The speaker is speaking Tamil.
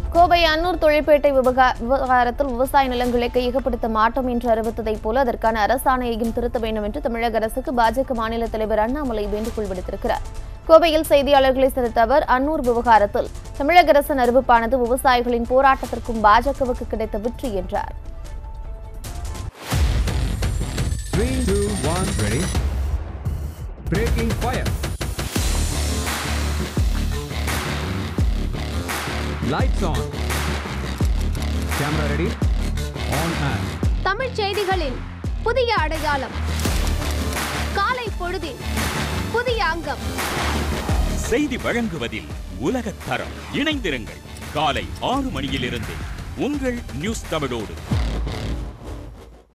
கோவை அன்னூர் தொழிற்பேட்டை விவகா- விவகாரத்தில் விவசாய நிலங்களை கையகப்படுத்த மாட்டோம் என்று அறிவித்ததைப் போல அதற்கான அரசாணையையும் திருத்த வேண்டும் என்று தமிழக அரசுக்கு பாஜக மாநில தலைவர் அண்ணாமலை வேண்டுகோள் விடுத்திருக்கிறார் கோவையில் செய்தியாளர்களை சந்தித்த அவர் அன்னூர் விவகாரத்தில் தமிழக அரசின் அறிவிப்பானது விவசாயிகளின் போராட்டத்திற்கும் பாஜகவுக்கு கிடைத்த வெற்றி என்றார் Three, two, one, ready. Breaking fire. Lights on. Camera ready. On and. Tamil செய்திகளின் புதிய அடையாளம் காலை பொழுதின் புதிய அங்கம் செய்தி வழங்குவதில் உலகத் தரம் இணைந்திருங்கள் காலை ஆறு மணியிலிருந்து உங்கள் நியூஸ் தமிழோடு